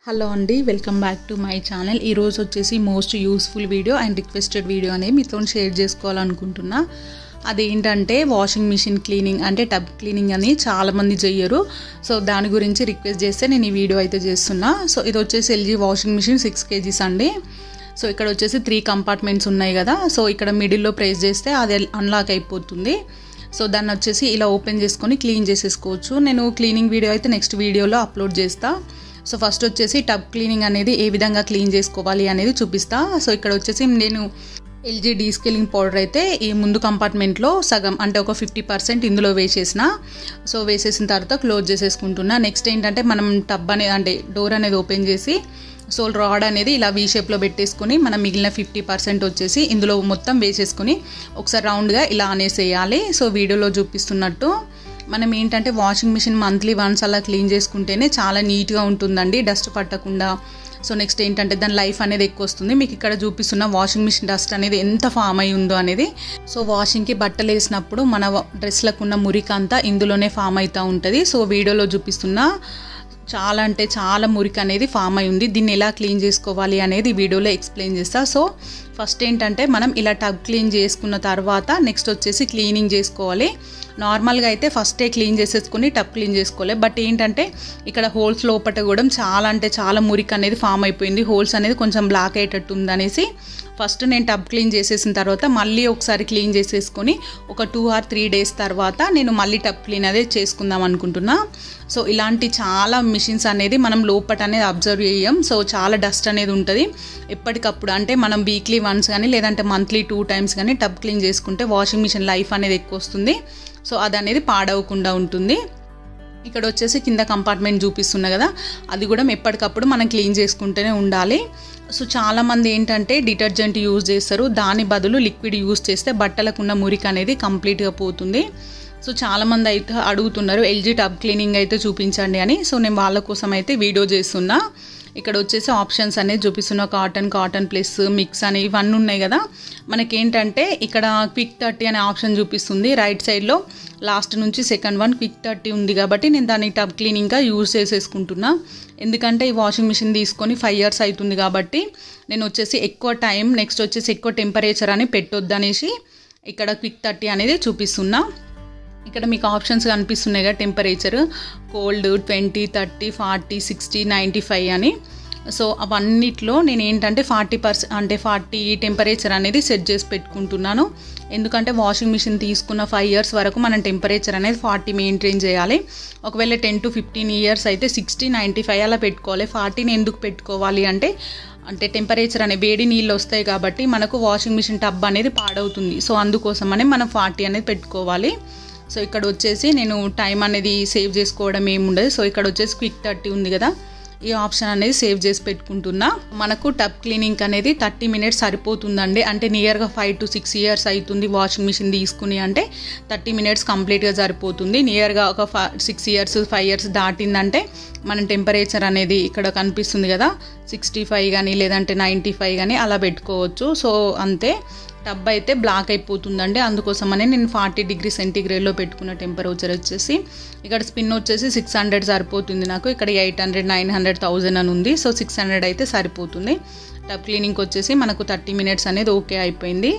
hello అండి welcome back to my channel ఈరోజు వచ్చేసి most useful video and requested video అనేది మీతో షేర్ చేసుకోవాలనుకుంటున్నా అదేంటంటే వాషింగ్ మిషన్ క్లీనింగ్ అంటే టబ్ క్లీనింగ్ అని చాలామంది చెయ్యరు సో దాని గురించి రిక్వెస్ట్ చేస్తే నేను ఈ వీడియో అయితే చేస్తున్నా సో ఇది వచ్చేసి LG washing machine six kgs అండి సో ఇక్కడ వచ్చేసి త్రీ కంపార్ట్మెంట్స్ ఉన్నాయి కదా సో ఇక్కడ మిడిల్లో ప్రెస్ చేస్తే అది అన్లాక్ అయిపోతుంది సో దాన్ని వచ్చేసి ఇలా ఓపెన్ చేసుకొని క్లీన్ చేసేసుకోవచ్చు నేను క్లీనింగ్ వీడియో అయితే నెక్స్ట్ వీడియోలో అప్లోడ్ చేస్తా సో ఫస్ట్ వచ్చేసి టబ్ క్లీనింగ్ అనేది ఏ విధంగా క్లీన్ చేసుకోవాలి అనేది చూపిస్తా సో ఇక్కడ వచ్చేసి నేను ఎల్జీ డీస్కేలింగ్ పౌడర్ అయితే ఈ ముందు కంపార్ట్మెంట్లో సగం అంటే ఒక ఫిఫ్టీ పర్సెంట్ ఇందులో వేసేసిన సో వేసేసిన తర్వాత క్లోజ్ చేసేసుకుంటున్నా నెక్స్ట్ ఏంటంటే మనం టబ్ అనేది అంటే డోర్ అనేది ఓపెన్ చేసి సో రాడ్ అనేది ఇలా వీ షేప్లో పెట్టేసుకొని మనం మిగిలిన ఫిఫ్టీ పర్సెంట్ వచ్చేసి ఇందులో మొత్తం వేసేసుకొని ఒకసారి రౌండ్గా ఇలా అనేసేయాలి సో వీడియోలో చూపిస్తున్నట్టు మనం ఏంటంటే వాషింగ్ మిషన్ మంత్లీ వన్స్ అలా క్లీన్ చేసుకుంటేనే చాలా నీట్గా ఉంటుందండి డస్ట్ పట్టకుండా సో నెక్స్ట్ ఏంటంటే దాని లైఫ్ అనేది ఎక్కువ వస్తుంది మీకు ఇక్కడ చూపిస్తున్న వాషింగ్ మిషన్ డస్ట్ అనేది ఎంత ఫామ్ అయి ఉందో అనేది సో వాషింగ్కి బట్టలు వేసినప్పుడు మన డ్రెస్లకు ఉన్న మురికి అంతా ఇందులోనే ఫామ్ అవుతూ ఉంటుంది సో వీడియోలో చూపిస్తున్న చాలా అంటే చాలా మురికి అనేది ఫామ్ అయి ఉంది దీన్ని ఎలా క్లీన్ చేసుకోవాలి అనేది వీడియోలో ఎక్స్ప్లెయిన్ చేస్తా సో ఫస్ట్ ఏంటంటే మనం ఇలా టబ్ క్లీన్ చేసుకున్న తర్వాత నెక్స్ట్ వచ్చేసి క్లీనింగ్ చేసుకోవాలి నార్మల్గా అయితే ఫస్టే క్లీన్ చేసేసుకుని టబ్ క్లీన్ చేసుకోవాలి బట్ ఏంటంటే ఇక్కడ హోల్స్ లోపల కూడా చాలా అంటే చాలా మురికి అనేది ఫామ్ అయిపోయింది హోల్స్ అనేది కొంచెం బ్లాక్ అయ్యేటట్టు ఉందనేసి ఫస్ట్ నేను టబ్ క్లీన్ చేసేసిన తర్వాత మళ్ళీ ఒకసారి క్లీన్ చేసేసుకొని ఒక టూ ఆర్ త్రీ డేస్ తర్వాత నేను మళ్ళీ టబ్ క్లీన్ అదే చేసుకుందాం అనుకుంటున్నా సో ఇలాంటి చాలా మిషన్స్ అనేది మనం లోపట అనేది అబ్జర్వ్ చేయం సో చాలా డస్ట్ అనేది ఉంటుంది ఎప్పటికప్పుడు అంటే మనం వీక్లీ వన్స్ కానీ లేదంటే మంత్లీ టూ టైమ్స్ కానీ టబ్ క్లీన్ చేసుకుంటే వాషింగ్ మిషన్ లైఫ్ అనేది ఎక్కువ వస్తుంది సో అది అనేది పాడవకుండా ఉంటుంది ఇక్కడ వచ్చేసి కింద కంపార్ట్మెంట్ చూపిస్తున్నా కదా అది కూడా ఎప్పటికప్పుడు మనం క్లీన్ చేసుకుంటూనే ఉండాలి సో చాలామంది ఏంటంటే డిటర్జెంట్ యూజ్ చేస్తారు దాని బదులు లిక్విడ్ యూజ్ చేస్తే బట్టలకు ఉన్న మురికి అనేది కంప్లీట్గా పోతుంది సో చాలామంది అయితే అడుగుతున్నారు ఎల్జీ టబ్ క్లీనింగ్ అయితే చూపించండి అని సో నేను వాళ్ళ కోసం అయితే వీడియో చేస్తున్నా ఇక్కడ వచ్చేసి ఆప్షన్స్ అనేది చూపిస్తున్న కాటన్ కాటన్ ప్లస్ మిక్స్ అని ఇవన్నీ ఉన్నాయి కదా మనకేంటంటే ఇక్కడ క్విక్ థర్టీ అనే ఆప్షన్ చూపిస్తుంది రైట్ సైడ్లో లాస్ట్ నుంచి సెకండ్ వన్ క్విక్ థర్టీ ఉంది కాబట్టి నేను దాన్ని టబ్ క్లీనింగ్గా యూజ్ చేసేసుకుంటున్నా ఎందుకంటే ఈ వాషింగ్ మిషన్ తీసుకొని ఫైవ్ ఇయర్స్ అవుతుంది కాబట్టి నేను వచ్చేసి ఎక్కువ టైం నెక్స్ట్ వచ్చేసి ఎక్కువ టెంపరేచర్ అని పెట్టొద్దనేసి ఇక్కడ క్విక్ థర్టీ అనేది చూపిస్తున్నా ఇక్కడ మీకు ఆప్షన్స్ కనిపిస్తున్నాయి కదా temperature cold twenty thirty forty sixty ninety five అని సో అవన్నిట్లో నేను ఏంటంటే ఫార్టీ పర్సెంట్ అంటే ఫార్టీ టెంపరేచర్ అనేది సెట్ చేసి పెట్టుకుంటున్నాను ఎందుకంటే వాషింగ్ మిషన్ తీసుకున్న ఫైవ్ ఇయర్స్ వరకు మనం టెంపరేచర్ అనేది ఫార్టీ మెయింటైన్ చేయాలి ఒకవేళ టెన్ టు ఫిఫ్టీన్ ఇయర్స్ అయితే సిక్స్టీ నైంటీ ఫైవ్ అలా పెట్టుకోవాలి ఫార్టీని ఎందుకు పెట్టుకోవాలి అంటే అంటే టెంపరేచర్ అనే వేడి నీళ్ళు వస్తాయి కాబట్టి మనకు వాషింగ్ మిషన్ టబ్ అనేది పాడవుతుంది సో అందుకోసమనే మనం ఫార్టీ అనేది పెట్టుకోవాలి సో ఇక్కడ వచ్చేసి నేను టైం అనేది సేవ్ చేసుకోవడం ఏముండదు సో ఇక్కడ వచ్చేసి క్విక్ థర్టీ ఉంది కదా ఈ ఆప్షన్ అనేది సేవ్ చేసి పెట్టుకుంటున్నా మనకు టబ్ క్లీనింగ్ అనేది థర్టీ మినిట్స్ సరిపోతుందండి అంటే నియర్గా ఫైవ్ టు సిక్స్ ఇయర్స్ అవుతుంది వాషింగ్ మిషన్ తీసుకుని అంటే థర్టీ మినిట్స్ కంప్లీట్గా సరిపోతుంది నియర్గా ఒక సిక్స్ ఇయర్స్ ఫైవ్ ఇయర్స్ దాటిందంటే మన టెంపరేచర్ అనేది ఇక్కడ కనిపిస్తుంది కదా సిక్స్టీ ఫైవ్ కానీ లేదంటే నైంటీ ఫైవ్ కానీ అలా పెట్టుకోవచ్చు సో అంతే టబ్ అయితే బ్లాక్ అయిపోతుందండి అందుకోసమనే నేను ఫార్టీ డిగ్రీ సెంటీగ్రేడ్లో పెట్టుకున్న టెంపరేచర్ వచ్చేసి ఇక్కడ స్పిన్ వచ్చేసి సిక్స్ హండ్రెడ్ సరిపోతుంది నాకు ఇక్కడ eight hundred nine hundred thousand అని ఉంది సో సిక్స్ హండ్రెడ్ అయితే సరిపోతుంది టబ్ క్లీనింగ్ వచ్చేసి మనకు థర్టీ మినిట్స్ అనేది ఓకే అయిపోయింది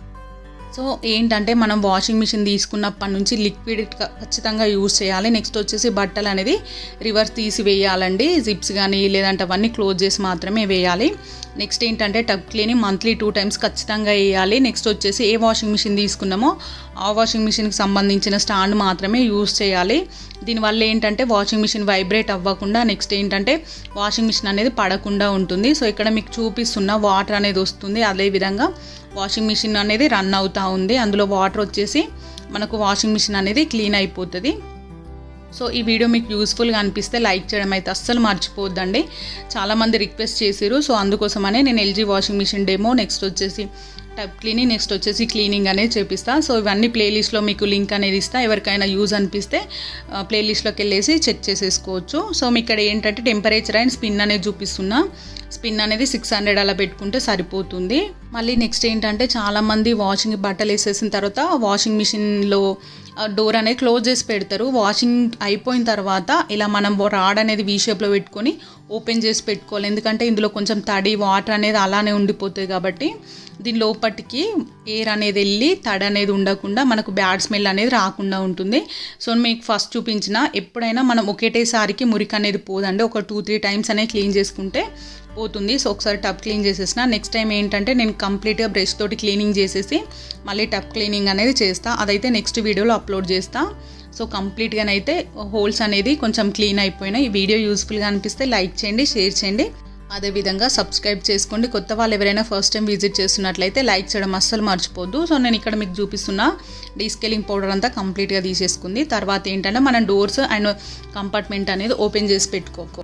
సో ఏంటంటే మనం వాషింగ్ మిషన్ తీసుకున్నప్పటి నుంచి లిక్విడ్ ఖచ్చితంగా యూజ్ చేయాలి నెక్స్ట్ వచ్చేసి బట్టలు అనేది రివర్స్ తీసి వేయాలండి జిప్స్ కానీ లేదంటే అవన్నీ క్లోజ్ చేసి మాత్రమే వేయాలి నెక్స్ట్ ఏంటంటే tub cleaning monthly two times ఖచ్చితంగా వేయాలి నెక్స్ట్ వచ్చేసి ఏ వాషింగ్ మిషన్ తీసుకున్నామో ఆ వాషింగ్ మిషన్కి సంబంధించిన స్టాండ్ మాత్రమే యూజ్ చేయాలి దీనివల్ల ఏంటంటే వాషింగ్ మిషన్ వైబ్రేట్ అవ్వకుండా నెక్స్ట్ ఏంటంటే వాషింగ్ మిషన్ అనేది పడకుండా ఉంటుంది సో ఇక్కడ మీకు చూపిస్తున్న వాటర్ అనేది వస్తుంది అదేవిధంగా వాషింగ్ మిషన్ అనేది రన్ అవుతూ ఉంది అందులో వాటర్ వచ్చేసి మనకు వాషింగ్ మిషన్ అనేది క్లీన్ అయిపోతుంది సో ఈ వీడియో మీకు యూస్ఫుల్గా అనిపిస్తే లైక్ చేయడం అయితే అస్సలు మర్చిపోద్దండి చాలామంది రిక్వెస్ట్ చేశారు సో అందుకోసమనే నేను LG washing machine demo next వచ్చేసి టైప్ క్లీనింగ్ నెక్స్ట్ వచ్చేసి క్లీనింగ్ అనేది చేపిస్తా సో ఇవన్నీ ప్లేలిస్ట్లో మీకు లింక్ అనేది ఇస్తా ఎవరికైనా యూజ్ అనిపిస్తే ప్లేలిస్ట్లోకి వెళ్ళేసి చెక్ చేసేసుకోవచ్చు సో మీ ఇక్కడ ఏంటంటే టెంపరేచర్ అండ్ స్పిన్ అనేది చూపిస్తున్నా స్పిన్ అనేది సిక్స్ హండ్రెడ్ అలా పెట్టుకుంటే సరిపోతుంది మళ్ళీ నెక్స్ట్ ఏంటంటే చాలామంది వాషింగ్ బట్టలు వేసేసిన తర్వాత వాషింగ్ మిషన్లో డోర్ అనేది క్లోజ్ చేసి పెడతారు వాషింగ్ అయిపోయిన తర్వాత ఇలా మనం రాడ్ అనేది వీ షేప్లో పెట్టుకొని ఓపెన్ చేసి పెట్టుకోవాలి ఎందుకంటే ఇందులో కొంచెం తడి వాటర్ అనేది అలానే ఉండిపోతుంది కాబట్టి దీని లోపటికి ఎయిర్ అనేది వెళ్ళి తడి అనేది ఉండకుండా మనకు బ్యాడ్ స్మెల్ అనేది రాకుండా ఉంటుంది సో మీకు ఫస్ట్ చూపించిన ఎప్పుడైనా మనం ఒకటేసారికి మురికి అనేది పోదండి ఒక టూ త్రీ టైమ్స్ అనేది క్లీన్ చేసుకుంటే పోతుంది సో ఒకసారి టబ్ క్లీన్ చేసేసిన నెక్స్ట్ టైం ఏంటంటే నేను కంప్లీట్గా బ్రష్ తోటి క్లీనింగ్ చేసేసి మళ్ళీ టబ్ క్లీనింగ్ అనేది చేస్తా అదైతే నెక్స్ట్ వీడియోలో అప్లోడ్ చేస్తా సో కంప్లీట్గానైతే హోల్స్ అనేది కొంచెం క్లీన్ అయిపోయినాయి ఈ వీడియో యూస్ఫుల్గా అనిపిస్తే లైక్ చేయండి షేర్ చేయండి అదేవిధంగా సబ్స్క్రైబ్ చేసుకోండి కొత్త వాళ్ళు ఎవరైనా ఫస్ట్ టైం విజిట్ చేస్తున్నట్లయితే లైక్ చేయడం అస్సలు మర్చిపోద్దు సో నేను ఇక్కడ మీకు చూపిస్తున్న డీస్కేలింగ్ పౌడర్ అంతా కంప్లీట్గా తీసేసుకుంది తర్వాత ఏంటంటే మనం డోర్స్ అండ్ కంపార్ట్మెంట్ అనేది ఓపెన్ చేసి పెట్టుకోకు